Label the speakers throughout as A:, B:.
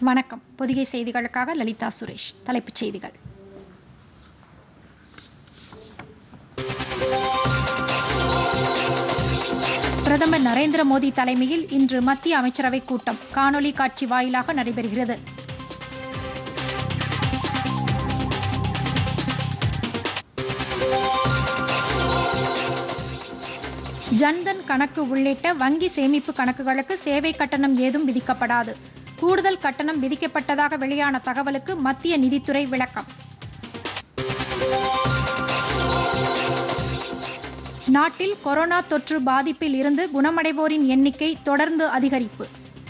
A: வணக்கம் பொதிகை செய்திகளுக்காக லலிதா சுரேஷ் தலைப்புச் செய்திகள் பிரதமர் நரேந்திர மோடி தலைமையில் இன்று மத்திய அமைச்சரவைக் கூட்டம் காணொலி காட்சி வாயிலாக நடைபெறுகிறது ஜன்தன் கணக்கு உள்ளிட்ட வங்கி சேமிப்பு கணக்குகளுக்கு சேவை கட்டணம் ஏதும் விதிக்கப்படாது கூடுதல் கட்டணம் விதிக்கப்பட்டதாக வெளியான தகவலுக்கு மத்திய நிதித்துறை விளக்கம் நாட்டில் கொரோனா தொற்று பாதிப்பில் இருந்து குணமடைவோரின் எண்ணிக்கை தொடர்ந்து அதிகரிப்பு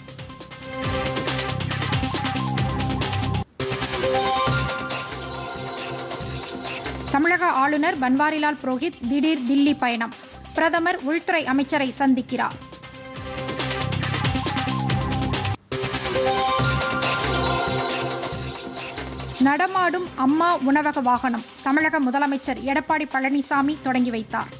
A: தமிழக ஆளுநர் பன்வாரிலால் புரோஹித் திடீர் தில்லி பயணம் பிரதமர் உள்துறை அமைச்சரை சந்திக்கிறார் நடமாடும் அம்மா உணவக வாகனம் தமிழக முதலமைச்சர் எடப்பாடி பழனிசாமி தொடங்கி வைத்தார்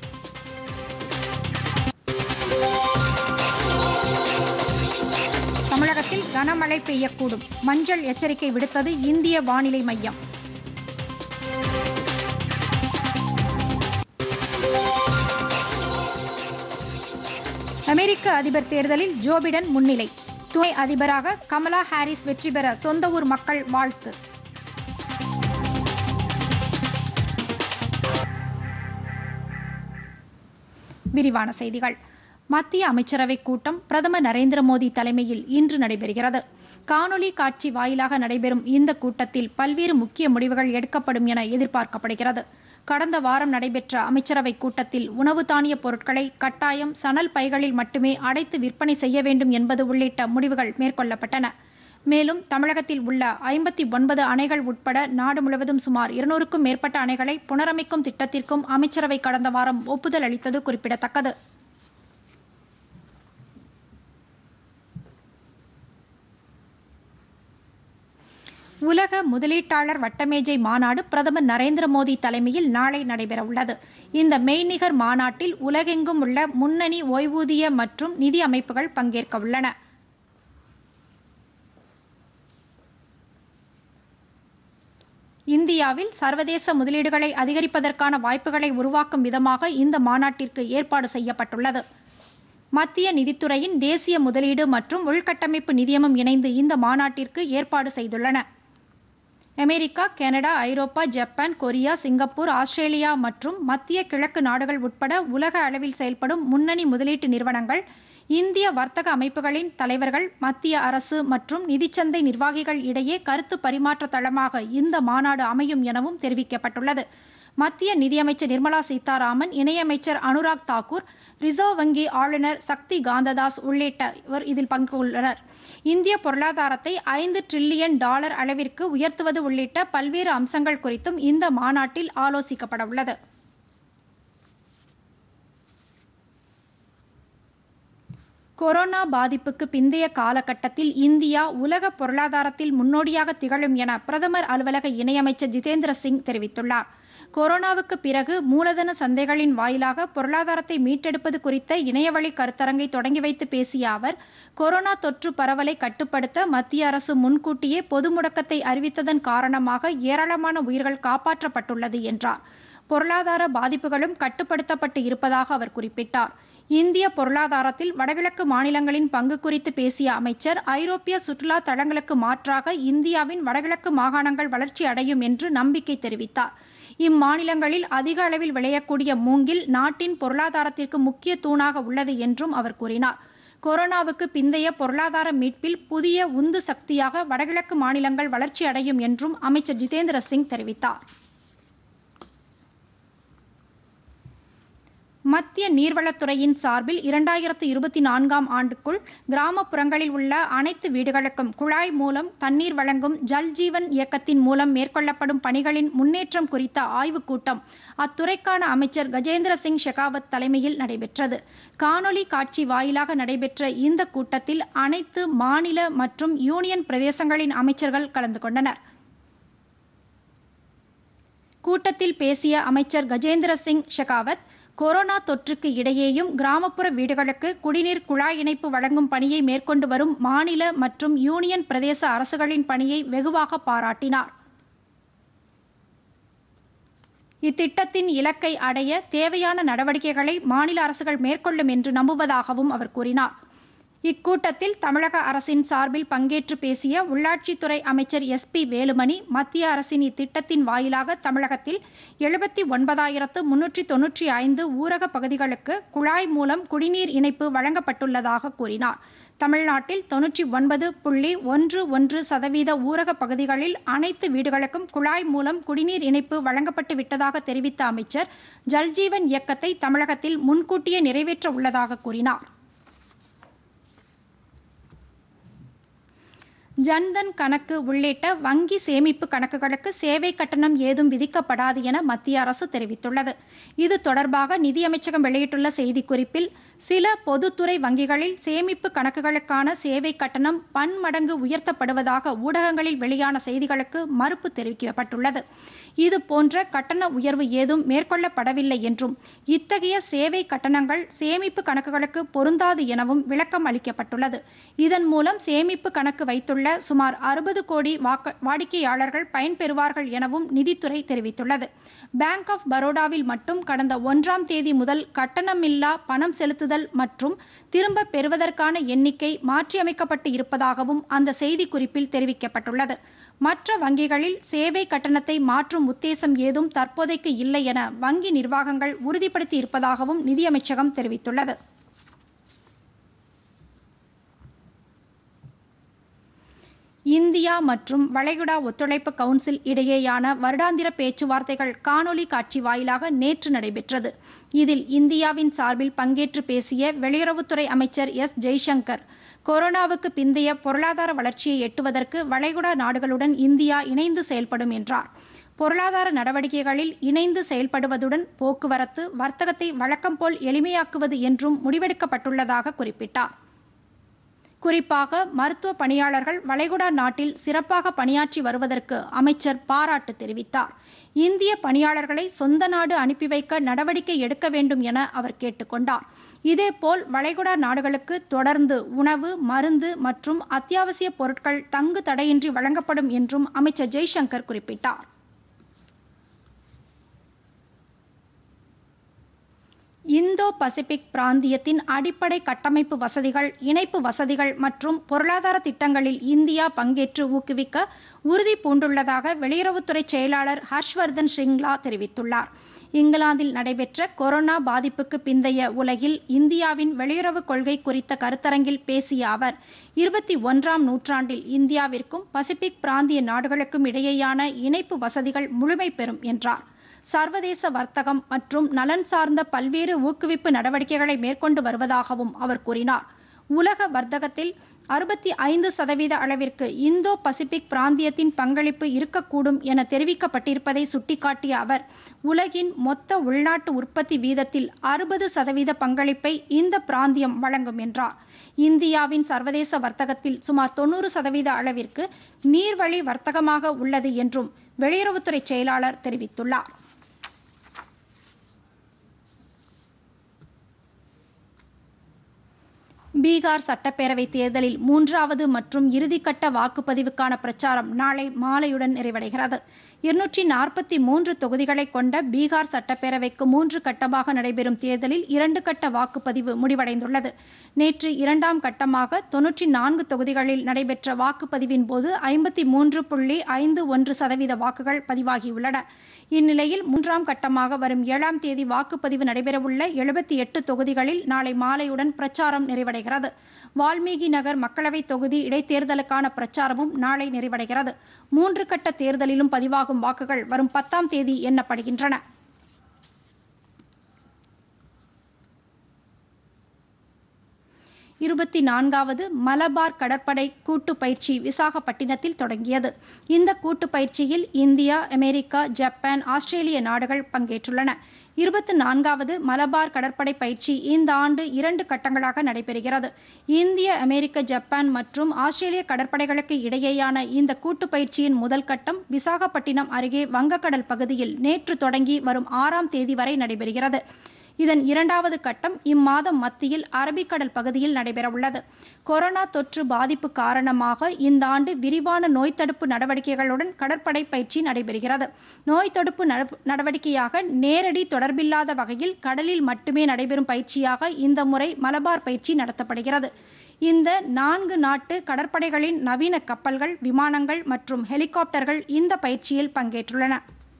A: தமிழகத்தில் கனமழை பெய்யக்கூடும் மஞ்சள் எச்சரிக்கை விடுத்தது இந்திய வானிலை மையம் அமெரிக்க அதிபர் தேர்தலில் ஜோ பிடன் முன்னிலை துணை அதிபராக கமலா ஹாரிஸ் வெற்றி பெற சொந்த ஊர் மக்கள் வாழ்த்து விரிவான செய்திகள் மத்திய அமைச்சரவைக் கூட்டம் பிரதமர் நரேந்திர மோடி தலைமையில் இன்று நடைபெறுகிறது காணொலி காட்சி வாயிலாக நடைபெறும் இந்த கூட்டத்தில் பல்வேறு முக்கிய முடிவுகள் எடுக்கப்படும் என எதிர்பார்க்கப்படுகிறது கடந்த வாரம் நடைபெற்ற அமைச்சரவைக் கூட்டத்தில் உணவு தானிய பொருட்களை கட்டாயம் சணல் பைகளில் மட்டுமே அடைத்து விற்பனை செய்ய வேண்டும் என்பது உள்ளிட்ட முடிவுகள் மேற்கொள்ளப்பட்டன மேலும் தமிழகத்தில் உள்ள ஐம்பத்தி ஒன்பது அணைகள் உட்பட நாடு முழுவதும் சுமார் இருநூறுக்கும் மேற்பட்ட அணைகளை புனரமைக்கும் திட்டத்திற்கும் அமைச்சரவை கடந்த வாரம் ஒப்புதல் அளித்தது குறிப்பிடத்தக்கது உலக முதலீட்டாளர் வட்டமேஜை மாநாடு பிரதமர் நரேந்திர மோடி தலைமையில் நாளை நடைபெறவுள்ளது இந்த மெய்நிகர் மாநாட்டில் உலகெங்கும் உள்ள முன்னணி ஓய்வூதிய மற்றும் நிதி அமைப்புகள் பங்கேற்க உள்ளன இந்தியாவில் சர்வதேச முதலீடுகளை அதிகரிப்பதற்கான வாய்ப்புகளை உருவாக்கும் விதமாக இந்த மாநாட்டிற்கு ஏற்பாடு செய்யப்பட்டுள்ளது மத்திய நிதித்துறையின் தேசிய முதலீடு மற்றும் உள்கட்டமைப்பு நிதியமும் இணைந்து இந்த மாநாட்டிற்கு ஏற்பாடு செய்துள்ளன அமெரிக்கா கனடா ஐரோப்பா ஜப்பான் கொரியா சிங்கப்பூர் ஆஸ்திரேலியா மற்றும் மத்திய கிழக்கு நாடுகள் உட்பட உலக அளவில் செயல்படும் முன்னணி முதலீட்டு நிறுவனங்கள் இந்திய வர்த்தக அமைப்புகளின் தலைவர்கள் மத்திய அரசு மற்றும் நிதிச்சந்தை நிர்வாகிகள் இடையே கருத்து பரிமாற்ற தளமாக இந்த மாநாடு அமையும் எனவும் தெரிவிக்கப்பட்டுள்ளது மத்திய நிதியமைச்சர் நிர்மலா சீதாராமன் இணையமைச்சர் அனுராக் தாக்கூர் ரிசர்வ் வங்கி ஆளுநர் சக்தி காந்ததாஸ் உள்ளிட்டவர் இதில் பங்கு கொள்ளனர் இந்திய பொருளாதாரத்தை ஐந்து டிரில்லியன் டாலர் அளவிற்கு உயர்த்துவது உள்ளிட்ட பல்வேறு அம்சங்கள் குறித்தும் இந்த மாநாட்டில் ஆலோசிக்கப்பட உள்ளது கொரோனா பாதிப்புக்கு பிந்தைய காலகட்டத்தில் இந்தியா உலக பொருளாதாரத்தில் முன்னோடியாக திகழும் என பிரதமர் அலுவலக இணையமைச்சர் ஜிதேந்திர சிங் தெரிவித்துள்ளார் கொரோனாவுக்கு பிறகு மூலதன சந்தைகளின் வாயிலாக பொருளாதாரத்தை மீட்டெடுப்பது குறித்த இணையவழி கருத்தரங்கை தொடங்கி வைத்து பேசிய அவர் கொரோனா தொற்று பரவலை கட்டுப்படுத்த மத்திய அரசு முன்கூட்டியே பொது முடக்கத்தை அறிவித்ததன் காரணமாக ஏராளமான உயிர்கள் காப்பாற்றப்பட்டுள்ளது என்றார் பொருளாதார பாதிப்புகளும் கட்டுப்படுத்தப்பட்டு இருப்பதாக அவர் குறிப்பிட்டார் இந்திய பொருளாதாரத்தில் வடகிழக்கு மாநிலங்களின் பங்கு குறித்து பேசிய அமைச்சர் ஐரோப்பிய சுற்றுலா தளங்களுக்கு மாற்றாக இந்தியாவின் வடகிழக்கு மாகாணங்கள் வளர்ச்சி அடையும் என்று நம்பிக்கை தெரிவித்தார் இம்மாநிலங்களில் அதிக அளவில் விளையக்கூடிய மூங்கில் நாட்டின் பொருளாதாரத்திற்கு முக்கிய தூணாக உள்ளது என்றும் அவர் கூறினார் கொரோனாவுக்கு பிந்தைய பொருளாதார மீட்பில் புதிய உந்து சக்தியாக வடகிழக்கு மாநிலங்கள் வளர்ச்சி அடையும் என்றும் அமைச்சர் ஜிதேந்திர சிங் தெரிவித்தார் மத்திய நீர்வளத்துறையின் சார்பில் இரண்டாயிரத்து இருபத்தி நான்காம் ஆண்டுக்குள் கிராமப்புறங்களில் உள்ள அனைத்து வீடுகளுக்கும் குழாய் மூலம் தண்ணீர் வழங்கும் ஜல் ஜீவன் இயக்கத்தின் மூலம் மேற்கொள்ளப்படும் பணிகளின் முன்னேற்றம் குறித்த ஆய்வுக் கூட்டம் அத்துறைக்கான அமைச்சர் கஜேந்திர சிங் ஷெகாவத் தலைமையில் நடைபெற்றது காணொலி காட்சி வாயிலாக நடைபெற்ற இந்த கூட்டத்தில் அனைத்து மாநில மற்றும் யூனியன் பிரதேசங்களின் அமைச்சர்கள் கலந்து கொண்டனர் கூட்டத்தில் பேசிய அமைச்சர் கஜேந்திர சிங் ஷெகாவத் கொரோனா தொற்றுக்கு இடையேயும் கிராமப்புற வீடுகளுக்கு குடிநீர் குழாய் இணைப்பு வழங்கும் பணியை மேற்கொண்டு வரும் மாநில மற்றும் யூனியன் பிரதேச அரசுகளின் பணியை வெகுவாக பாராட்டினார் இத்திட்டத்தின் இலக்கை அடைய தேவையான நடவடிக்கைகளை மாநில அரசுகள் மேற்கொள்ளும் என்று நம்புவதாகவும் அவர் கூறினார் இக்கூட்டத்தில் தமிழக அரசின் சார்பில் பங்கேற்று பேசிய உள்ளாட்சித்துறை அமைச்சர் எஸ் பி வேலுமணி மத்திய அரசின் இத்திட்டத்தின் வாயிலாக தமிழகத்தில் எழுபத்தி ஒன்பதாயிரத்து முன்னூற்றி தொன்னூற்றி ஐந்து ஊரக பகுதிகளுக்கு குழாய் மூலம் குடிநீர் இணைப்பு வழங்கப்பட்டுள்ளதாக கூறினார் தமிழ்நாட்டில் தொன்னூற்றி ஒன்பது புள்ளி ஒன்று ஒன்று சதவீத ஊரக பகுதிகளில் அனைத்து வீடுகளுக்கும் குழாய் மூலம் குடிநீர் இணைப்பு வழங்கப்பட்டு விட்டதாக தெரிவித்த அமைச்சர் ஜல்ஜீவன் இயக்கத்தை தமிழகத்தில் முன்கூட்டியே நிறைவேற்ற உள்ளதாக கூறினார் ஜன்தன் கணக்கு உள்ளிட்ட வங்கி சேமிப்பு கணக்குகளுக்கு சேவை கட்டணம் ஏதும் விதிக்கப்படாது என மத்திய அரசு தெரிவித்துள்ளது இது தொடர்பாக நிதியமைச்சகம் வெளியிட்டுள்ள செய்திக்குறிப்பில் சில பொதுத்துறை வங்கிகளில் சேமிப்பு கணக்குகளுக்கான சேவை கட்டணம் பன்மடங்கு உயர்த்தப்படுவதாக ஊடகங்களில் வெளியான செய்திகளுக்கு மறுப்பு தெரிவிக்கப்பட்டுள்ளது இது போன்ற கட்டண உயர்வு ஏதும் மேற்கொள்ளப்படவில்லை என்றும் இத்தகைய சேவை கட்டணங்கள் சேமிப்பு கணக்குகளுக்கு பொருந்தாது எனவும் விளக்கம் அளிக்கப்பட்டுள்ளது இதன் மூலம் சேமிப்பு கணக்கு வைத்துள்ள சுமார் அறுபது கோடி வாக்க வாடிக்கையாளர்கள் பயன்பெறுவார்கள் எனவும் நிதித்துறை தெரிவித்துள்ளது பேங்க் ஆஃப் பரோடாவில் மட்டும் கடந்த ஒன்றாம் தேதி முதல் கட்டணமில்லா பணம் செலுத்துதல் மற்றும் திரும்ப பெறுவதற்கான எண்ணிக்கை மாற்றியமைக்கப்பட்டு இருப்பதாகவும் அந்த செய்திக்குறிப்பில் தெரிவிக்கப்பட்டுள்ளது மற்ற வங்கிகளில் சேவை கட்டணத்தை மாற்றும் உத்தேசம் ஏதும் தற்போதைக்கு இல்லை என வங்கி நிர்வாகங்கள் உறுதிப்படுத்தி இருப்பதாகவும் நிதியமைச்சகம் தெரிவித்துள்ளது இந்தியா மற்றும் வளைகுடா ஒத்துழைப்பு கவுன்சில் இடையேயான வருடாந்திர பேச்சுவார்த்தைகள் காணொலி காட்சி வாயிலாக நேற்று நடைபெற்றது இதில் இந்தியாவின் சார்பில் பங்கேற்று பேசிய வெளியுறவுத்துறை அமைச்சர் எஸ் ஜெய்சங்கர் கொரோனாவுக்கு பிந்தைய பொருளாதார வளர்ச்சியை எட்டுவதற்கு வளைகுடா நாடுகளுடன் இந்தியா இணைந்து செயல்படும் என்றார் பொருளாதார நடவடிக்கைகளில் இணைந்து செயல்படுவதுடன் போக்குவரத்து வர்த்தகத்தை வழக்கம் போல் எளிமையாக்குவது என்றும் முடிவெடுக்கப்பட்டுள்ளதாக குறிப்பிட்டார் குறிப்பாக மருத்துவ பணியாளர்கள் வளைகுடா நாட்டில் சிறப்பாக பணியாற்றி வருவதற்கு அமைச்சர் பாராட்டு தெரிவித்தார் இந்திய பணியாளர்களை சொந்த நாடு அனுப்பி வைக்க நடவடிக்கை எடுக்க வேண்டும் என அவர் கேட்டுக்கொண்டார் இதேபோல் வளைகுடா நாடுகளுக்கு தொடர்ந்து உணவு மருந்து மற்றும் அத்தியாவசிய பொருட்கள் தங்கு தடையின்றி வழங்கப்படும் என்றும் அமைச்சர் ஜெய்சங்கர் குறிப்பிட்டார் இந்தோ பசிபிக் பிராந்தியத்தின் அடிப்படை கட்டமைப்பு வசதிகள் இணைப்பு வசதிகள் மற்றும் பொருளாதார திட்டங்களில் இந்தியா பங்கேற்று ஊக்குவிக்க உறுதி பூண்டுள்ளதாக வெளியுறவுத்துறை செயலாளர் ஹர்ஷ்வர்தன் ஸ்ரிங்லா தெரிவித்துள்ளார் இங்கிலாந்தில் நடைபெற்ற கொரோனா பாதிப்புக்கு பிந்தைய உலகில் இந்தியாவின் வெளியுறவு கொள்கை குறித்த கருத்தரங்கில் பேசிய அவர் இருபத்தி ஒன்றாம் நூற்றாண்டில் இந்தியாவிற்கும் பசிபிக் பிராந்திய நாடுகளுக்கும் இடையேயான இணைப்பு வசதிகள் முழுமை பெறும் என்றார் சர்வதேச வர்த்தகம் மற்றும் நலன் சார்ந்த பல்வேறு ஊக்குவிப்பு நடவடிக்கைகளை மேற்கொண்டு வருவதாகவும் அவர் கூறினார் உலக வர்த்தகத்தில் அறுபத்தி ஐந்து சதவீத அளவிற்கு இந்தோ பசிபிக் பிராந்தியத்தின் பங்களிப்பு இருக்கக்கூடும் என தெரிவிக்கப்பட்டிருப்பதை சுட்டிக்காட்டிய அவர் உலகின் மொத்த உள்நாட்டு உற்பத்தி வீதத்தில் அறுபது சதவீத பங்களிப்பை இந்த பிராந்தியம் வழங்கும் என்றார் இந்தியாவின் சர்வதேச வர்த்தகத்தில் சுமார் தொண்ணூறு சதவீத அளவிற்கு நீர்வழி வர்த்தகமாக உள்ளது என்றும் வெளியுறவுத்துறை செயலாளர் தெரிவித்துள்ளார் பீகார் சட்டப்பேரவை தேர்தலில் மூன்றாவது மற்றும் இறுதிக்கட்ட வாக்குப்பதிவுக்கான பிரச்சாரம் நாளை மாலையுடன் நிறைவடைகிறது இருநூற்றி நாற்பத்தி மூன்று தொகுதிகளை கொண்ட பீகார் சட்டப்பேரவைக்கு மூன்று கட்டமாக நடைபெறும் தேர்தலில் இரண்டு கட்ட வாக்குப்பதிவு முடிவடைந்துள்ளது நேற்று இரண்டாம் கட்டமாக தொன்னூற்றி நான்கு தொகுதிகளில் நடைபெற்ற வாக்குப்பதிவின் போது ஐம்பத்தி மூன்று புள்ளி ஐந்து ஒன்று சதவீத வாக்குகள் பதிவாகியுள்ளன இந்நிலையில் மூன்றாம் கட்டமாக வரும் ஏழாம் தேதி வாக்குப்பதிவு நடைபெறவுள்ள எழுபத்தி எட்டு தொகுதிகளில் நாளை மாலையுடன் பிரச்சாரம் நிறைவடைகிறது வால்மீகி நகர் மக்களவைத் தொகுதி இடைத்தேர்தலுக்கான பிரச்சாரமும் நாளை நிறைவடைகிறது மூன்று கட்ட தேர்தலிலும் பதிவாகும் வாக்குகள் வரும் பத்தாம் தேதி எண்ணப்படுகின்றன இருபத்தி நான்காவது மலபார் கடற்படை கூட்டு பயிற்சி விசாகப்பட்டினத்தில் தொடங்கியது இந்த கூட்டு பயிற்சியில் இந்தியா அமெரிக்கா ஜப்பான் ஆஸ்திரேலிய நாடுகள் பங்கேற்றுள்ளன இருபத்தி நான்காவது மலபார் கடற்படை பயிற்சி இந்த ஆண்டு இரண்டு கட்டங்களாக நடைபெறுகிறது இந்திய அமெரிக்க ஜப்பான் மற்றும் ஆஸ்திரேலிய கடற்படைகளுக்கு இடையேயான இந்த கூட்டு பயிற்சியின் முதல் கட்டம் விசாகப்பட்டினம் அருகே வங்கக்கடல் பகுதியில் நேற்று தொடங்கி வரும் ஆறாம் தேதி வரை நடைபெறுகிறது இதன் இரண்டாவது கட்டம் இம்மாதம் மத்தியில் அரபிக்கடல் பகுதியில் நடைபெறவுள்ளது கொரோனா தொற்று பாதிப்பு காரணமாக இந்த ஆண்டு விரிவான நோய் தடுப்பு நடவடிக்கைகளுடன் கடற்படை பயிற்சி நடைபெறுகிறது நோய் தடுப்பு நடவடிக்கையாக நேரடி தொடர்பில்லாத வகையில் கடலில் மட்டுமே நடைபெறும் பயிற்சியாக இந்த முறை மலபார் பயிற்சி நடத்தப்படுகிறது இந்த நான்கு நாட்டு கடற்படைகளின் நவீன கப்பல்கள் விமானங்கள் மற்றும் ஹெலிகாப்டர்கள் இந்த பயிற்சியில் பங்கேற்றுள்ளன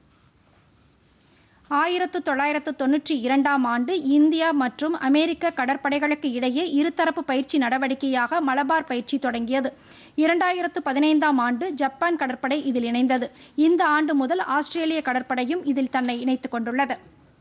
A: ஆயிரத்து தொள்ளாயிரத்து தொன்னூற்றி இரண்டாம் ஆண்டு இந்தியா மற்றும் அமெரிக்க கடற்படைகளுக்கு இடையே இருதரப்பு பயிற்சி நடவடிக்கையாக மலபார் பயிற்சி தொடங்கியது இரண்டாயிரத்து பதினைந்தாம் ஆண்டு ஜப்பான் கடற்படை இதில் இணைந்தது இந்த ஆண்டு முதல் ஆஸ்திரேலிய கடற்படையும் இதில் தன்னை இணைத்துக் கொண்டுள்ளது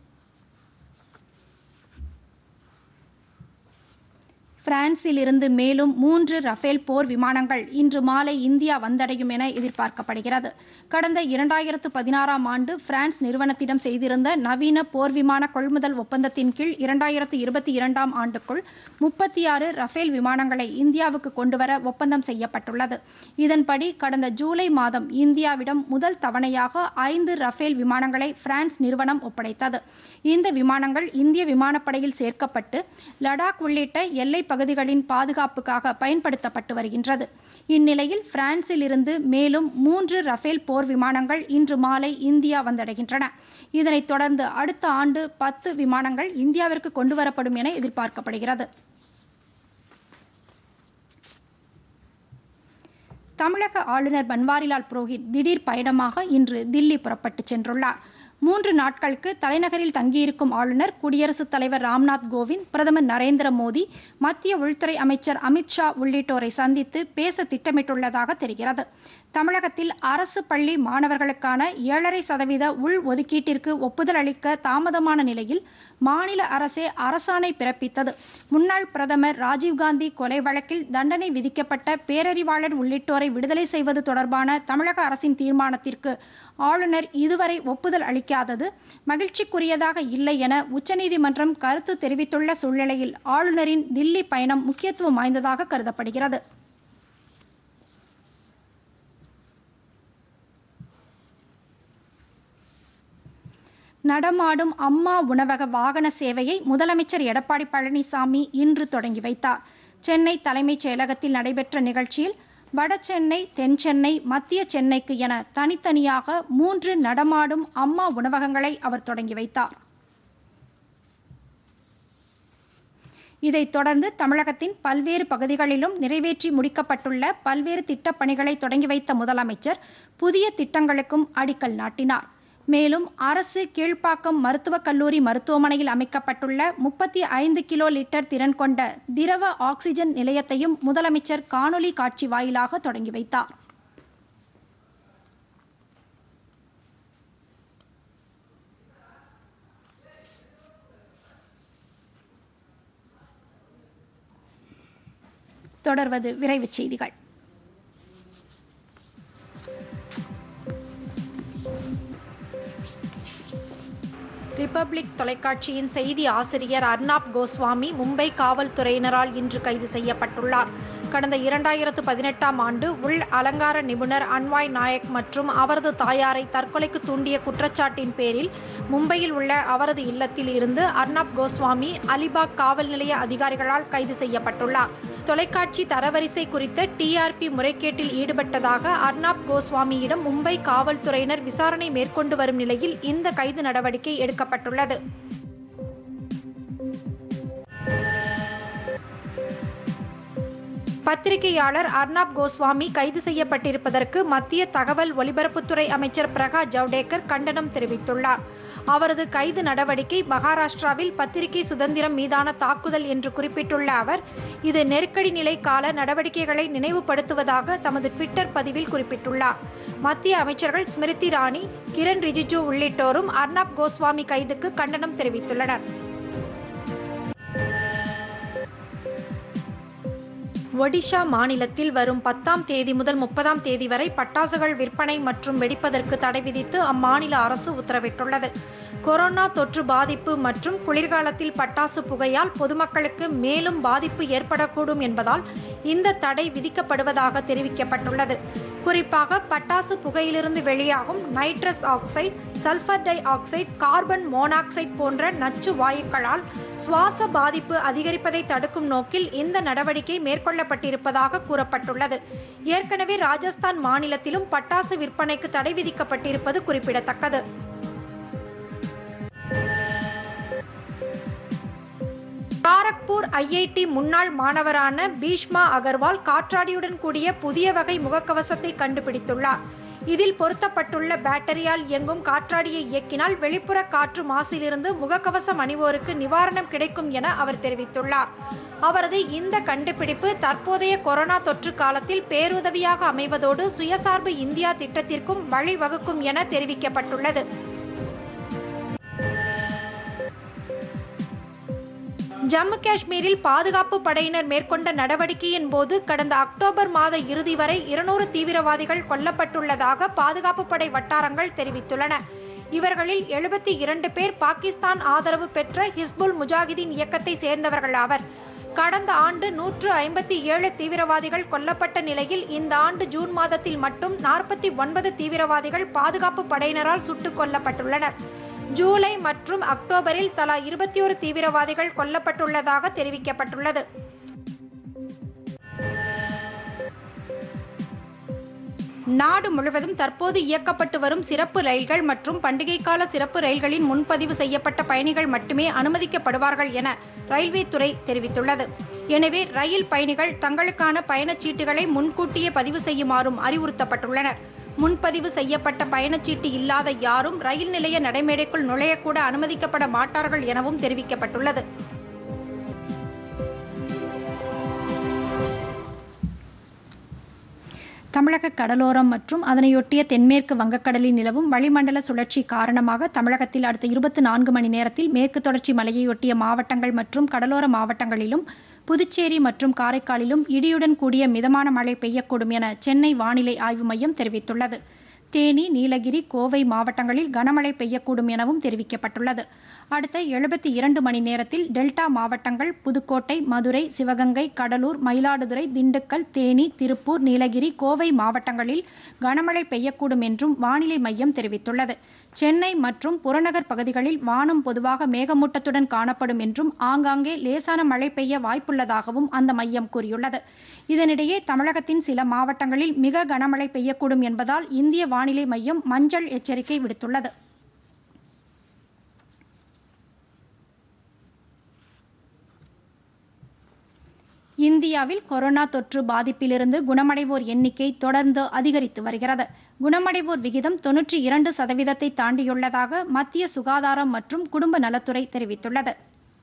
A: பிரான்சில் இருந்து மேலும் மூன்று ரஃபேல் போர் விமானங்கள் இன்று மாலை இந்தியா வந்தடையும் என எதிர்பார்க்கப்படுகிறது கடந்த இரண்டாயிரத்து பதினாறாம் ஆண்டு பிரான்ஸ் நிறுவனத்திடம் செய்திருந்த நவீன போர் விமான கொள்முதல் ஒப்பந்தத்தின் கீழ் இரண்டாயிரத்து இருபத்தி இரண்டாம் ஆண்டுக்குள் முப்பத்தி ஆறு ரஃபேல் விமானங்களை இந்தியாவுக்கு கொண்டுவர ஒப்பந்தம் செய்யப்பட்டுள்ளது இதன்படி கடந்த ஜூலை மாதம் இந்தியாவிடம் முதல் தவணையாக ஐந்து ரஃபேல் விமானங்களை பிரான்ஸ் நிறுவனம் ஒப்படைத்தது இந்த விமானங்கள் இந்திய விமானப்படையில் சேர்க்கப்பட்டு லடாக் உள்ளிட்ட எல்லை பகுதிகளின் பாதுகாப்புக்காக பயன்படுத்தப்பட்டு வருகின்றது இந்நிலையில் பிரான்சில் இருந்து மேலும் மூன்று ரஃபேல் போர் விமானங்கள் இன்று மாலை இந்தியா வந்தடைகின்றன இதனைத் தொடர்ந்து அடுத்த ஆண்டு பத்து விமானங்கள் இந்தியாவிற்கு கொண்டுவரப்படும் என எதிர்பார்க்கப்படுகிறது தமிழக ஆளுநர் பன்வாரிலால் புரோஹித் திடீர் பயணமாக இன்று தில்லி புறப்பட்டுச் சென்றுள்ளார் மூன்று நாட்களுக்கு தலைநகரில் தங்கியிருக்கும் ஆளுநர் குடியரசுத் தலைவர் ராம்நாத் கோவிந்த் பிரதமர் நரேந்திர மோடி மத்திய உள்துறை அமைச்சர் அமித்ஷா உள்ளிட்டோரை சந்தித்து பேச திட்டமிட்டுள்ளதாக தெரிகிறது தமிழகத்தில் அரசு பள்ளி மாணவர்களுக்கான ஏழரை சதவீத உள் ஒதுக்கீட்டிற்கு ஒப்புதல் அளிக்க தாமதமான நிலையில் மாநில அரசே அரசாணை பிறப்பித்தது முன்னாள் பிரதமர் ராஜீவ்காந்தி கொலை வழக்கில் தண்டனை விதிக்கப்பட்ட பேரறிவாளன் உள்ளிட்டோரை விடுதலை செய்வது தொடர்பான தமிழக அரசின் தீர்மானத்திற்கு ஆளுநர் இதுவரை ஒப்புதல் அளிக்காதது மகிழ்ச்சிக்குரியதாக இல்லை என உச்சநீதிமன்றம் கருத்து தெரிவித்துள்ள சூழ்நிலையில் ஆளுநரின் தில்லி பயணம் முக்கியத்துவம் வாய்ந்ததாக கருதப்படுகிறது நடமாடும் அம்மா உணவக வாகன சேவையை முதலமைச்சர் எடப்பாடி பழனிசாமி இன்று தொடங்கி வைத்தார் சென்னை தலைமைச் செயலகத்தில் நடைபெற்ற நிகழ்ச்சியில் வட சென்னை தென் சென்னை மத்திய சென்னைக்கு என தனித்தனியாக மூன்று நடமாடும் அம்மா உணவகங்களை அவர் தொடங்கி வைத்தார் இதைத் தொடர்ந்து தமிழகத்தின் பல்வேறு பகுதிகளிலும் நிறைவேற்றி முடிக்கப்பட்டுள்ள பல்வேறு திட்டப் பணிகளை தொடங்கி வைத்த முதலமைச்சர் புதிய திட்டங்களுக்கும் அடிக்கல் நாட்டினார் மேலும் அரசு கீழ்ப்பாக்கம் மருத்துவக் கல்லூரி மருத்துவமனையில் அமைக்கப்பட்டுள்ள முப்பத்தி ஐந்து கிலோ லிட்டர் திறன் கொண்ட திரவ ஆக்சிஜன் நிலையத்தையும் முதலமைச்சர் காணொலி காட்சி வாயிலாக தொடங்கி வைத்தார் தொடர்வது விரைவுச் செய்திகள் ரிபப்ளிக் தொலைக்காட்சியின் செய்தி ஆசிரியர் அர்னாப் கோஸ்வாமி மும்பை காவல்துறையினரால் இன்று கைது செய்யப்பட்டுள்ளார் கடந்த இரண்டாயிரத்து பதினெட்டாம் ஆண்டு உள் அலங்கார நிபுணர் அன்வாய் நாயக் மற்றும் அவரது தாயாரை தற்கொலைக்கு தூண்டிய குற்றச்சாட்டின் பேரில் மும்பையில் உள்ள அவரது இல்லத்தில் இருந்து அர்னாப் கோஸ்வாமி அலிபாக் காவல் நிலைய அதிகாரிகளால் கைது செய்யப்பட்டுள்ளார் தொலைக்காட்சி தரவரிசை குறித்த டிஆர்பி முறைகேட்டில் ஈடுபட்டதாக அர்னாப் கோஸ்வாமியிடம் மும்பை காவல்துறையினர் விசாரணை மேற்கொண்டு வரும் நிலையில் இந்த கைது நடவடிக்கை எடுக்கப்பட்டுள்ளது பத்திரிகையாளர் அர்னாப் கோஸ்வாமி கைது செய்யப்பட்டிருப்பதற்கு மத்திய தகவல் ஒலிபரப்புத்துறை அமைச்சர் பிரகாஷ் ஜவடேகர் கண்டனம் தெரிவித்துள்ளார் அவரது கைது நடவடிக்கை மகாராஷ்டிராவில் பத்திரிகை சுதந்திரம் மீதான தாக்குதல் என்று குறிப்பிட்டுள்ள அவர் இது நெருக்கடி நிலை கால நடவடிக்கைகளை நினைவுபடுத்துவதாக தமது ட்விட்டர் பதிவில் குறிப்பிட்டுள்ளார் மத்திய அமைச்சர்கள் ஸ்மிருதி இரானி கிரண் ரிஜிஜு உள்ளிட்டோரும் அர்னாப் கோஸ்வாமி கைதுக்கு கண்டனம் தெரிவித்துள்ளனர் ஒடிஷா மாநிலத்தில் வரும் பத்தாம் தேதி முதல் முப்பதாம் தேதி வரை பட்டாசுகள் விற்பனை மற்றும் வெடிப்பதற்கு தடை விதித்து அம்மாநில அரசு உத்தரவிட்டுள்ளது கொரோனா தொற்று பாதிப்பு மற்றும் குளிர்காலத்தில் பட்டாசு புகையால் பொதுமக்களுக்கு மேலும் பாதிப்பு ஏற்படக்கூடும் என்பதால் இந்த தடை விதிக்கப்படுவதாக தெரிவிக்கப்பட்டுள்ளது குறிப்பாக பட்டாசு புகையிலிருந்து வெளியாகும் nitrous oxide sulphur dioxide carbon monoxide போன்ற நச்சு வாயுக்களால் சுவாச பாதிப்பு அதிகரிப்பதை தடுக்கும் நோக்கில் இந்த நடவடிக்கை மேற்கொள்ளப்பட்டிருப்பதாக கூறப்பட்டுள்ளது ஏற்கனவே ராஜஸ்தான் மாநிலத்திலும் பட்டாசு விற்பனைக்கு தடை விதிக்கப்பட்டிருப்பது குறிப்பிடத்தக்கது காரக்பூர் ஐஐடி முன்னாள் மாணவரான பீஷ்மா அகர்வால் காற்றாடியுடன் கூடிய புதிய வகை முகக்கவசத்தை கண்டுபிடித்துள்ளார் இதில் பொருத்தப்பட்டுள்ள பேட்டரியால் இயங்கும் காற்றாடியை இயக்கினால் வெளிப்புற காற்று மாசிலிருந்து முகக்கவசம் அணிவோருக்கு நிவாரணம் கிடைக்கும் என அவர் தெரிவித்துள்ளார் அவரது இந்த கண்டுபிடிப்பு தற்போதைய கொரோனா தொற்று காலத்தில் பேருதவியாக அமைவதோடு சுயசார்பு இந்தியா திட்டத்திற்கும் வழிவகுக்கும் என தெரிவிக்கப்பட்டுள்ளது ஜம்மு காஷ்மீரில் பாதுகாப்பு படையினர் மேற்கொண்ட நடவடிக்கையின் போது கடந்த அக்டோபர் மாத இறுதி வரை இருநூறு தீவிரவாதிகள் கொல்லப்பட்டுள்ளதாக பாதுகாப்பு படை வட்டாரங்கள் தெரிவித்துள்ளன இவர்களில் எழுபத்தி இரண்டு பேர் பாகிஸ்தான் ஆதரவு பெற்ற ஹிஸ்புல் முஜாஹிதீன் இயக்கத்தை சேர்ந்தவர்கள் ஆவர் கடந்த ஆண்டு நூற்று ஐம்பத்தி ஏழு தீவிரவாதிகள் கொல்லப்பட்ட நிலையில் இந்த ஆண்டு ஜூன் மாதத்தில் மட்டும் நாற்பத்தி ஒன்பது தீவிரவாதிகள் பாதுகாப்பு படையினரால் சுட்டுக் கொல்லப்பட்டுள்ளனர் ஜூலை மற்றும் அக்டோபரில் தலா இருபத்தி ஒரு தீவிரவாதிகள் கொல்லப்பட்டுள்ளதாக தெரிவிக்கப்பட்டுள்ளது நாடு முழுவதும் தற்போது இயக்கப்பட்டு வரும் சிறப்பு ரயில்கள் மற்றும் பண்டிகை கால சிறப்பு ரயில்களின் முன்பதிவு செய்யப்பட்ட பயணிகள் மட்டுமே அனுமதிக்கப்படுவார்கள் என ரயில்வே துறை தெரிவித்துள்ளது எனவே ரயில் பயணிகள் தங்களுக்கான பயணச்சீட்டுகளை முன்கூட்டியே பதிவு செய்யுமாறும் அறிவுறுத்தப்பட்டுள்ளனர் முன்பதிவு செய்யப்பட்ட பயணச்சீட்டு இல்லாத யாரும் ரயில் நிலைய நடைமேடைக்குள் நுழையக்கூட அனுமதிக்கப்பட மாட்டார்கள் எனவும் தெரிவிக்கப்பட்டுள்ளது தமிழக கடலோரம் மற்றும் அதனையொட்டிய தென்மேற்கு வங்கக்கடலில் நிலவும் வளிமண்டல சுழற்சி காரணமாக தமிழகத்தில் அடுத்த இருபத்தி நான்கு மணி நேரத்தில் மேற்கு தொடர்ச்சி மலையையொட்டிய மாவட்டங்கள் மற்றும் கடலோர மாவட்டங்களிலும் புதுச்சேரி மற்றும் காரைக்காலிலும் இடியுடன் கூடிய மிதமான மழை பெய்யக்கூடும் என சென்னை வானிலை ஆய்வு மையம் தெரிவித்துள்ளது தேனி நீலகிரி கோவை மாவட்டங்களில் கனமழை பெய்யக்கூடும் எனவும் தெரிவிக்கப்பட்டுள்ளது அடுத்த எழுபத்தி இரண்டு மணி நேரத்தில் டெல்டா மாவட்டங்கள் புதுக்கோட்டை மதுரை சிவகங்கை கடலூர் மயிலாடுதுறை திண்டுக்கல் தேனி திருப்பூர் நீலகிரி கோவை மாவட்டங்களில் கனமழை பெய்யக்கூடும் என்றும் வானிலை மையம் தெரிவித்துள்ளது சென்னை மற்றும் புறநகர் பகுதிகளில் வானம் பொதுவாக மேகமூட்டத்துடன் காணப்படும் என்றும் ஆங்காங்கே லேசான மழை பெய்ய வாய்ப்புள்ளதாகவும் அந்த மையம் கூறியுள்ளது இதனிடையே தமிழகத்தின் சில மாவட்டங்களில் மிக கனமழை பெய்யக்கூடும் என்பதால் இந்திய வானிலை மையம் மஞ்சள் எச்சரிக்கை விடுத்துள்ளது இந்தியாவில் கொரோனா தொற்று பாதிப்பிலிருந்து குணமடைவோர் எண்ணிக்கை தொடர்ந்து அதிகரித்து வருகிறது குணமடைவோர் விகிதம் தொன்னூற்றி இரண்டு சதவீதத்தை தாண்டியுள்ளதாக மத்திய சுகாதாரம் மற்றும் குடும்ப நலத்துறை தெரிவித்துள்ளது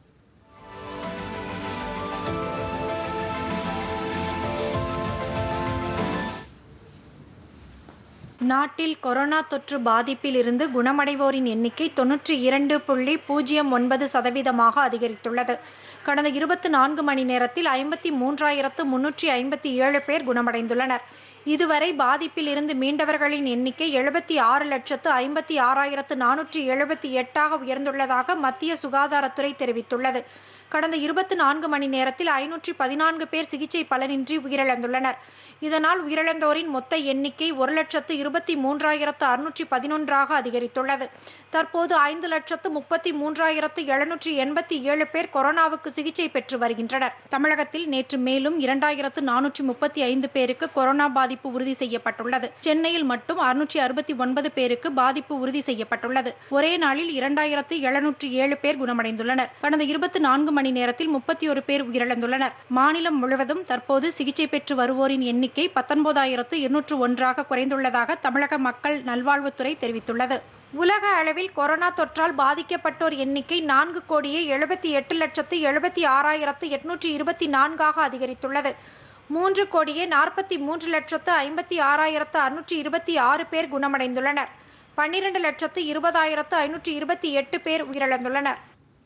A: நாட்டில் கொரோனா தொற்று பாதிப்பில் இருந்து குணமடைவோரின் எண்ணிக்கை தொன்னூற்றி இரண்டு புள்ளி பூஜ்ஜியம் ஒன்பது சதவீதமாக அதிகரித்துள்ளது கடந்த இருபத்தி நான்கு மணி நேரத்தில் ஐம்பத்தி மூன்றாயிரத்து முன்னூற்றி ஐம்பத்தி ஏழு பேர் குணமடைந்துள்ளனர் இதுவரை பாதிப்பில் இருந்து மீண்டவர்களின் எண்ணிக்கை எழுபத்தி ஆறு லட்சத்து ஐம்பத்தி ஆறாயிரத்து நானூற்றி எழுபத்தி எட்டாக உயர்ந்துள்ளதாக மத்திய சுகாதாரத்துறை தெரிவித்துள்ளது கடந்த இருபத்தி நான்கு மணி நேரத்தில் ஐநூற்றி பதினான்கு பேர் சிகிச்சை பலனின்றி உயிரிழந்துள்ளனர் இதனால் உயிரிழந்தோரின் மொத்த எண்ணிக்கை ஒரு லட்சத்து இருபத்தி மூன்றாயிரத்து அறுநூற்றி பதினொன்றாக அதிகரித்துள்ளது தற்போது ஐந்து லட்சத்து முப்பத்தி மூன்றாயிரத்து எழுநூற்றி எண்பத்தி ஏழு பேர் கொரோனாவுக்கு சிகிச்சை பெற்று வருகின்றனர் தமிழகத்தில் நேற்று மேலும் இரண்டாயிரத்து நானூற்றி முப்பத்தி ஐந்து பேருக்கு கொரோனா பாதிப்பு உறுதி செய்யப்பட்டுள்ளது சென்னையில் மட்டும் அறுநூற்றி அறுபத்தி ஒன்பது பேருக்கு பாதிப்பு உறுதி செய்யப்பட்டுள்ளது ஒரே நாளில் இரண்டாயிரத்து எழுநூற்றி ஏழு பேர் குணமடைந்துள்ளனர் கடந்த இருபத்தி நான்கு மணி நேரத்தில் முப்பத்தி ஒரு பேர் உயிரிழந்துள்ளனர் மாநிலம் முழுவதும் தற்போது சிகிச்சை பெற்று வருவோரின் எண்ணிக்கை பத்தொன்பதாயிரத்து இருநூற்று ஒன்றாக குறைந்துள்ளதாக தமிழக மக்கள் நல்வாழ்வுத்துறை தெரிவித்துள்ளது உலக அளவில் கொரோனா தொற்றால் பாதிக்கப்பட்டோர் எண்ணிக்கை நான்கு கோடியே எழுபத்தி எட்டு லட்சத்து எழுபத்தி ஆறாயிரத்து எட்நூற்றி இருபத்தி நான்காக அதிகரித்துள்ளது மூன்று கோடியே நாற்பத்தி மூன்று லட்சத்து ஐம்பத்தி ஆறாயிரத்து அறுநூற்றி இருபத்தி ஆறு பேர் குணமடைந்துள்ளனர் பன்னிரண்டு லட்சத்து இருபதாயிரத்து ஐநூற்றி இருபத்தி எட்டு பேர் உயிரிழந்துள்ளனர்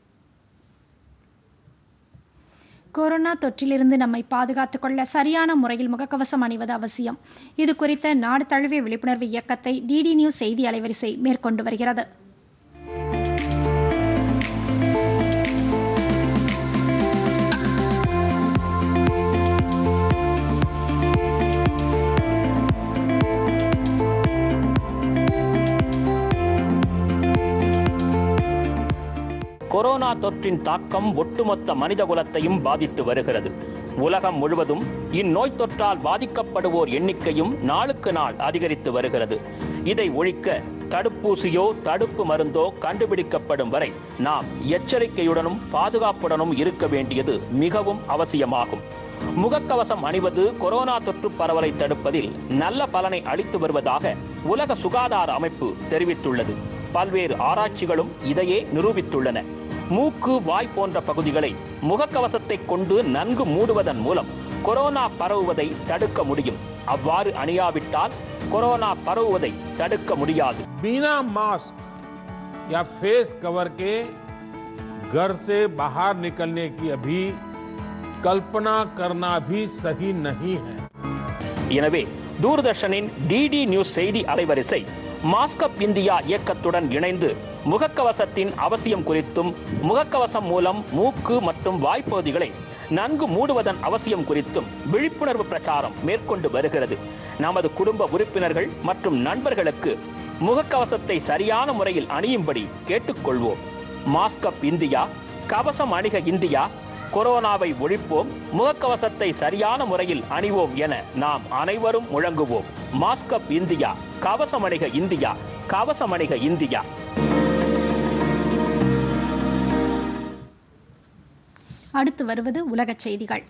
A: கொரோனா தொற்றிலிருந்து நம்மை பாதுகாத்துக் கொள்ள சரியான முறையில் முகக்கவசம் அணிவது அவசியம் இது குறித்த நாடு தழுவிய விழிப்புணர்வு இயக்கத்தை டிடி நியூஸ் செய்தி அலைவரிசை மேற்கொண்டு வருகிறது
B: கொரோனா தொற்றின் தாக்கம் ஒட்டுமொத்த மனித குலத்தையும் பாதித்து வருகிறது உலகம் முழுவதும் இந்நோய் தொற்றால் பாதிக்கப்படுவோர் எண்ணிக்கையும் நாளுக்கு நாள் அதிகரித்து வருகிறது இதை ஒழிக்க தடுப்பூசியோ தடுப்பு மருந்தோ கண்டுபிடிக்கப்படும் வரை நாம் எச்சரிக்கையுடனும் பாதுகாப்புடனும் இருக்க வேண்டியது மிகவும் அவசியமாகும் முகக்கவசம் அணிவது கொரோனா தொற்று பரவலை தடுப்பதில் நல்ல பலனை அளித்து வருவதாக உலக சுகாதார அமைப்பு தெரிவித்துள்ளது பல்வேறு ஆராய்ச்சிகளும் இதையே நிரூபித்துள்ளன மூக்கு வாய் போன்ற பகுதிகளை முகக்கவசத்தை கொண்டு நன்கு மூடுவதன் மூலம் கொரோனா பரவுவதை தடுக்க முடியும் அவ்வாறு அணியாவிட்டால் கொரோனா பரவுவதை தடுக்க முடியாது
C: बिना मास्क या फेस कवर के घर से बाहर निकलने की अभी कल्पना करना भी सही नहीं है
B: எனவே தூர்தர்ஷனின் டிடி நியூஸ் செய்தி அலைவரிசை மாஸ்கப் இந்தியா இயக்கத்துடன் இணைந்து முகக்கவசத்தின் அவசியம் குறித்தும் முகக்கவசம் மூலம் மூக்கு மற்றும் வாய்ப்பகுதிகளை நன்கு மூடுவதன் அவசியம் குறித்தும் விழிப்புணர்வு பிரச்சாரம் மேற்கொண்டு வருகிறது நமது குடும்ப உறுப்பினர்கள் மற்றும் நண்பர்களுக்கு முகக்கவசத்தை சரியான முறையில் அணியும்படி கேட்டுக்கொள்வோம் மாஸ்கப் இந்தியா கவசம் அணிக இந்தியா கொரோனாவை ஒழிப்போம் முகக்கவசத்தை சரியான முறையில் அணிவோம் என நாம் அனைவரும் முழங்குவோம் மாஸ்கப் இந்தியா கவசம் அணிக இந்தியா கவசம் அணிக இந்தியா
A: அடுத்து வருவது உலகச் செய்திகள்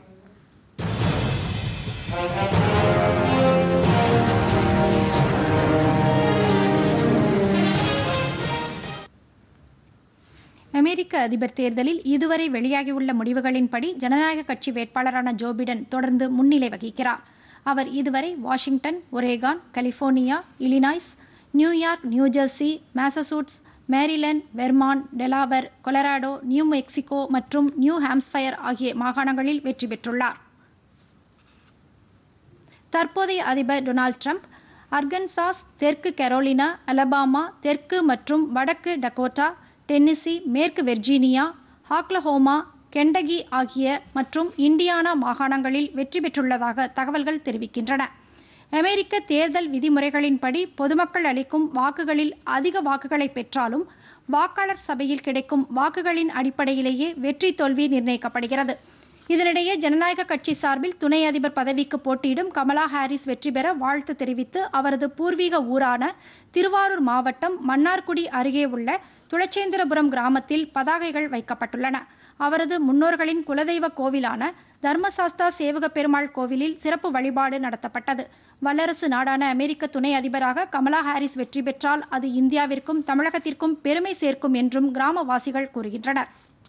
A: அமெரிக்க அதிபர் தேர்தலில் இதுவரை வெளியாகியுள்ள முடிவுகளின்படி ஜனநாயக கட்சி வேட்பாளரான ஜோ பிடன் தொடர்ந்து முன்னிலை வகிக்கிறார் அவர் இதுவரை Washington Oregon California Illinois New York New Jersey Massachusetts Maryland Vermont Delaware Colorado New Mexico மற்றும் நியூ ஹாம்ஸ்பயர் ஆகிய மாகாணங்களில் வெற்றி பெற்றுள்ளார் தற்போதைய அதிபர் டொனால்ட் ட்ரம்ப் அர்கன்சாஸ் தெற்கு கரோலினா அலபாமா தெற்கு மற்றும் வடக்கு டகோட்டா டென்னிசி மேற்கு வெர்ஜீனியா ஹாக்லஹோமா கெண்டகி ஆகிய மற்றும் இண்டியானா மாகாணங்களில் வெற்றி பெற்றுள்ளதாக தகவல்கள் தெரிவிக்கின்றன அமெரிக்க தேர்தல் விதிமுறைகளின்படி பொதுமக்கள் அளிக்கும் வாக்குகளில் அதிக வாக்குகளை பெற்றாலும் வாக்காளர் சபையில் கிடைக்கும் வாக்குகளின் அடிப்படையிலேயே வெற்றி தோல்வி நிர்ணயிக்கப்படுகிறது இதனிடையே ஜனநாயக கட்சி சார்பில் துணை அதிபர் பதவிக்கு போட்டியிடும் கமலா ஹாரிஸ் வெற்றி பெற வாழ்த்து தெரிவித்து அவரது பூர்வீக ஊரான திருவாரூர் மாவட்டம் மன்னார்குடி அருகே உள்ள துளச்சேந்திரபுரம் கிராமத்தில் பதாகைகள் வைக்கப்பட்டுள்ளன அவரது முன்னோர்களின் குலதெய்வ கோவிலான தர்மசாஸ்தா சேவக பெருமாள் கோவிலில் சிறப்பு வழிபாடு நடத்தப்பட்டது வல்லரசு நாடான அமெரிக்க துணை அதிபராக கமலா ஹாரிஸ் வெற்றி பெற்றால் அது இந்தியாவிற்கும் தமிழகத்திற்கும் பெருமை சேர்க்கும் என்றும் கிராமவாசிகள் கூறுகின்றனர்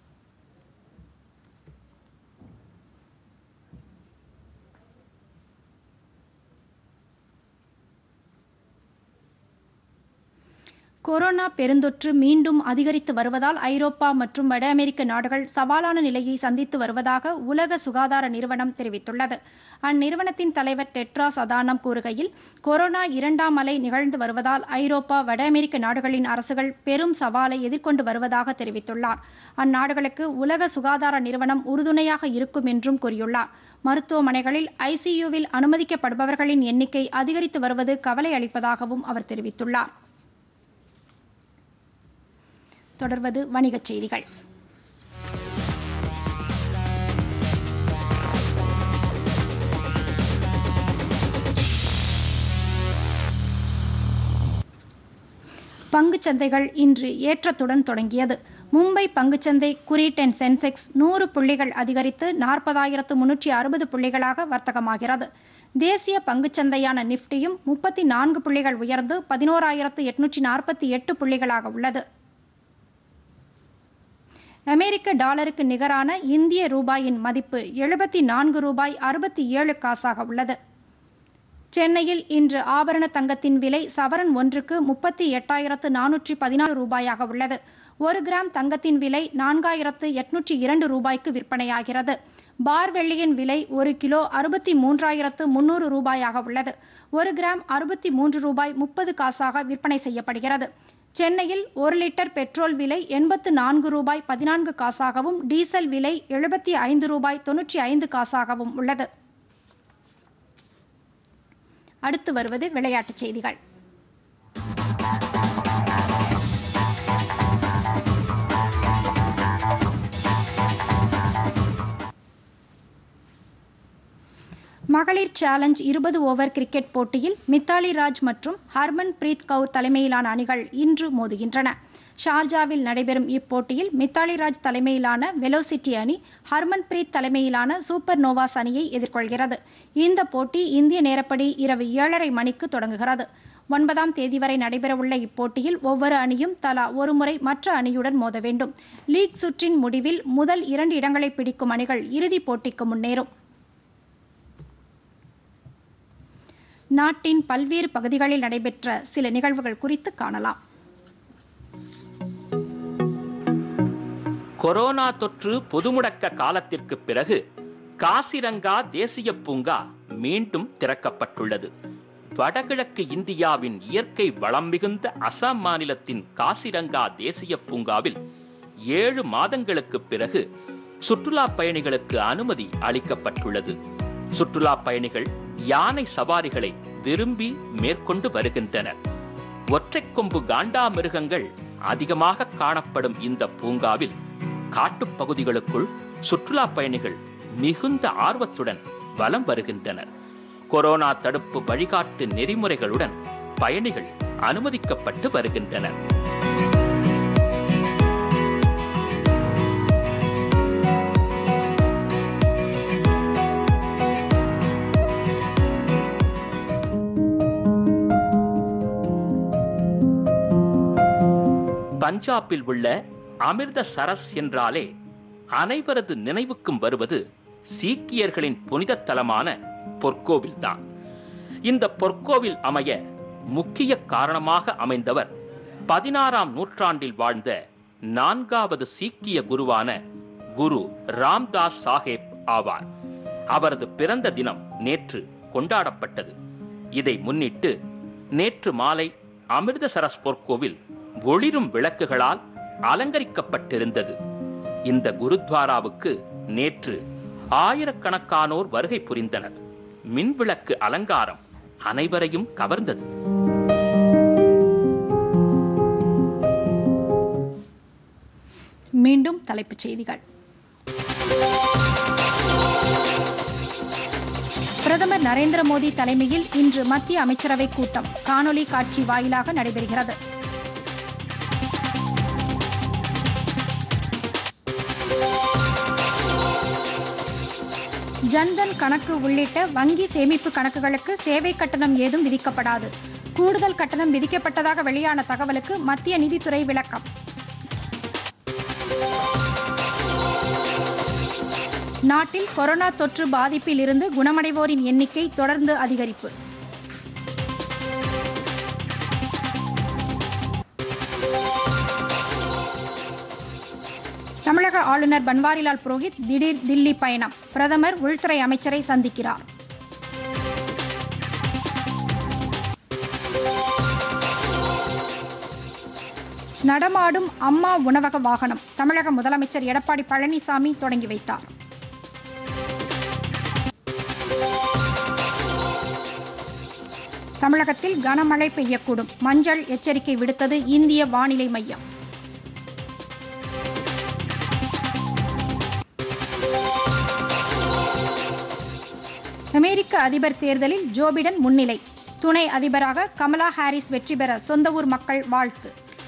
A: கொரோனா பெருந்தொற்று மீண்டும் அதிகரித்து வருவதால் ஐரோப்பா மற்றும் வட அமெரிக்க நாடுகள் சவாலான நிலையை சந்தித்து வருவதாக உலக சுகாதார நிறுவனம் தெரிவித்துள்ளது அந்நிறுவனத்தின் தலைவர் டெட்ராஸ் அதானம் கூறுகையில் கொரோனா இரண்டாம் அலை நிகழ்ந்து வருவதால் ஐரோப்பா வட அமெரிக்க நாடுகளின் அரசுகள் பெரும் சவாலை எதிர்கொண்டு வருவதாக தெரிவித்துள்ளார் அந்நாடுகளுக்கு உலக சுகாதார நிறுவனம் உறுதுணையாக இருக்கும் என்றும் கூறியுள்ளார் மருத்துவமனைகளில் ஐசியூவில் அனுமதிக்கப்படுபவர்களின் எண்ணிக்கை அதிகரித்து வருவது கவலை அளிப்பதாகவும் அவர் தெரிவித்துள்ளார் தொடர்வது வணிகச் செய்திகள் பங்குச் சந்தைகள் இன்று ஏற்றத்துடன் தொடங்கியது மும்பை பங்குச்சந்தை குறிட் அண்ட் சென்செக்ஸ் நூறு புள்ளிகள் அதிகரித்து நாற்பதாயிரத்து முன்னூற்றி அறுபது புள்ளிகளாக வர்த்தகமாகிறது தேசிய பங்குச்சந்தையான நிஃப்டியும் முப்பத்தி நான்கு புள்ளிகள் உயர்ந்து பதினோராயிரத்து எட்நூற்றி நாற்பத்தி எட்டு புள்ளிகளாக உள்ளது அமெரிக்க டாலருக்கு நிகரான இந்திய ரூபாயின் மதிப்பு எழுபத்தி நான்கு ரூபாய் அறுபத்தி ஏழு காசாக உள்ளது சென்னையில் இன்று ஆபரண தங்கத்தின் விலை சவரன் ஒன்றுக்கு முப்பத்தி எட்டாயிரத்து நானூற்றி பதினாறு ரூபாயாக உள்ளது ஒரு கிராம் தங்கத்தின் விலை நான்காயிரத்து எட்நூற்றி இரண்டு ரூபாய்க்கு விற்பனையாகிறது பார் வெள்ளியின் விலை ஒரு கிலோ அறுபத்தி மூன்றாயிரத்து முன்னூறு ரூபாயாக உள்ளது ஒரு கிராம் அறுபத்தி மூன்று ரூபாய் முப்பது காசாக விற்பனை செய்யப்படுகிறது சென்னையில் ஒரு லிட்டர் பெட்ரோல் விலை எண்பத்து நான்கு ரூபாய் பதினான்கு காசாகவும் டீசல் விலை எழுபத்தி ஐந்து ரூபாய் தொன்னூற்றி ஐந்து காசாகவும் உள்ளது அடுத்து வருவது விளையாட்டுச் செய்திகள் மகளிர் சேலஞ்ச் இருபது ஓவர் கிரிக்கெட் போட்டியில் மித்தாலி ராஜ் மற்றும் ஹர்மன் பிரீத் கவுர் தலைமையிலான அணிகள் இன்று மோதுகின்றன ஷார்ஜாவில் நடைபெறும் இப்போட்டியில் மித்தாலி ராஜ் தலைமையிலான வெலோசிட்டி அணி ஹர்மன் பிரீத் தலைமையிலான சூப்பர் நோவாஸ் அணியை எதிர்கொள்கிறது இந்த போட்டி இந்திய நேரப்படி இரவு ஏழரை மணிக்கு தொடங்குகிறது ஒன்பதாம் தேதி வரை நடைபெறவுள்ள இப்போட்டியில் ஒவ்வொரு அணியும் தலா ஒருமுறை மற்ற அணியுடன் மோத வேண்டும் லீக் சுற்றின் முடிவில் முதல் இரண்டு இடங்களை பிடிக்கும் அணிகள் இறுதிப் போட்டிக்கு முன்னேறும் நாட்டின் பல்வேறு பகுதிகளில் நடைபெற்ற சில நிகழ்வுகள் குறித்து காணலாம்
B: கொரோனா தொற்று பொதுமுடக்க காலத்திற்கு பிறகு காசிரங்கா தேசிய பூங்கா மீண்டும் திறக்கப்பட்டுள்ளது வடகிழக்கு இந்தியாவின் இயற்கை வளம் மிகுந்த அசாம் மாநிலத்தின் காசிரங்கா தேசிய பூங்காவில் ஏழு மாதங்களுக்கு பிறகு சுற்றுலா பயணிகளுக்கு அனுமதி அளிக்கப்பட்டுள்ளது சுற்றுலா பயணிகள் யானை சவாரிகளை விரும்பி மேற்கொண்டு வருகின்றனர் ஒற்றைக் கொம்பு காண்டா மிருகங்கள் அதிகமாக காணப்படும் இந்த பூங்காவில் காட்டுப் பகுதிகளுக்குள் சுற்றுலா பயணிகள் மிகுந்த ஆர்வத்துடன் வலம் வருகின்றனர் கொரோனா தடுப்பு வழிகாட்டு நெறிமுறைகளுடன் பயணிகள் அனுமதிக்கப்பட்டு வருகின்றனர் பஞ்சாபில் உள்ள அமிர்த சரஸ் என்றாலே அனைவரது நினைவுக்கும் வருவது சீக்கியர்களின் புனித தலமான பொற்கோவில்தான் இந்த பொற்கோவில் அமைய முக்கிய காரணமாக அமைந்தவர் பதினாறாம் நூற்றாண்டில் வாழ்ந்த நான்காவது சீக்கிய குருவான குரு ராம்தாஸ் சாஹேப் ஆவார் அவரது பிறந்த தினம் நேற்று கொண்டாடப்பட்டது இதை முன்னிட்டு நேற்று மாலை அமிர்தசரஸ் பொற்கோவில் ஒளிரும் விளக்குகளால் அலங்கரிக்கப்பட்டிருந்தது இந்த குருத்வாராவுக்கு நேற்று ஆயிரக்கணக்கானோர் வருகை புரிந்தனர் மின்விளக்கு அலங்காரம் அனைவரையும் கவர்ந்தது
A: மீண்டும் தலைப்புச் செய்திகள் பிரதமர் நரேந்திர மோடி தலைமையில் இன்று மத்திய அமைச்சரவை கூட்டம் காணொலி காட்சி வாயிலாக நடைபெறுகிறது ஜன்தன் கணக்கு உள்ளிட்ட வங்கி சேமிப்பு கணக்குகளுக்கு சேவை கட்டணம் ஏதும் விதிக்கப்படாது கூடுதல் கட்டணம் விதிக்கப்பட்டதாக வெளியான தகவலுக்கு மத்திய நிதித்துறை விளக்கம் நாட்டில் கொரோனா தொற்று பாதிப்பில் இருந்து குணமடைவோரின் எண்ணிக்கை தொடர்ந்து அதிகரிப்பு தமிழக ஆளுநர் பன்வாரிலால் புரோஹித் திடீர் தில்லி பயணம் பிரதமர் உள்துறை அமைச்சரை சந்திக்கிறார் நடமாடும் அம்மா உணவக வாகனம் தமிழக முதலமைச்சர் எடப்பாடி பழனிசாமி தொடங்கி வைத்தார் தமிழகத்தில் கனமழை பெய்யக்கூடும் மஞ்சள் எச்சரிக்கை விடுத்தது இந்திய வானிலை மையம் அமெரிக்க அதிபர் தேர்தலில் ஜோ பிடன் முன்னிலை துணை அதிபராக கமலா ஹாரிஸ் வெற்றி பெற சொந்த ஊர் மக்கள் வாழ்த்து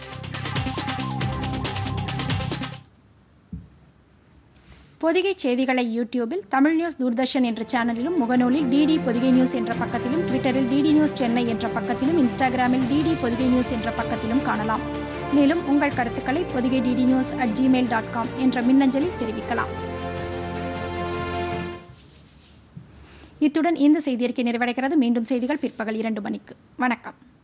A: பொதிகை செய்திகளை யூடியூபில் தமிழ் நியூஸ் தூர்தர்ஷன் என்ற சேனலிலும் முகநூலில் டிடி பொதிகை நியூஸ் என்ற பக்கத்திலும் ட்விட்டரில் டிடி நியூஸ் சென்னை என்ற பக்கத்திலும் இன்ஸ்டாகிராமில் டிடி பொதிகை நியூஸ் என்ற பக்கத்திலும் காணலாம் மேலும் உங்கள் கருத்துக்களை Podhigai DD news at gmail dot com என்ற மின்னஞ்சலில் தெரிவிக்கலாம் இத்துடன் இந்த செய்தியறிக்கை நிறைவடைகிறது மீண்டும் செய்திகள் பிற்பகல் இரண்டு மணிக்கு வணக்கம்